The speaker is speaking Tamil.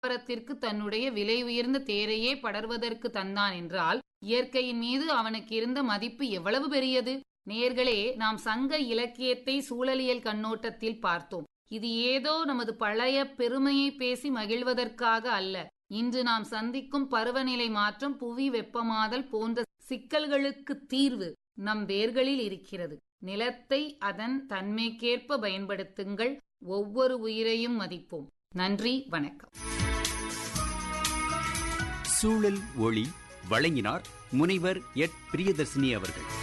தாவரத்திற்கு தன்னுடைய விலை உயர்ந்த தேரையே படர்வதற்கு தந்தான் என்றால் இயற்கையின் மீது அவனுக்கு இருந்த மதிப்பு எவ்வளவு பெரியது நேர்களே நாம் சங்க இலக்கியத்தை சூழலியல் கண்ணோட்டத்தில் பார்த்தோம் இது ஏதோ நமது பழைய பெருமையை பேசி மகிழ்வதற்காக அல்ல இன்று நாம் சந்திக்கும் பருவநிலை மாற்றம் புவி வெப்பமாதல் போன்ற சிக்கல்களுக்கு தீர்வு நம் வேர்களில் இருக்கிறது நிலத்தை அதன் தன்மைக்கேற்ப பயன்படுத்துங்கள் ஒவ்வொரு உயிரையும் மதிப்போம் நன்றி வணக்கம் சூழல் ஒளி வழங்கினார் முனைவர் எட் பிரியதர்சினி அவர்கள்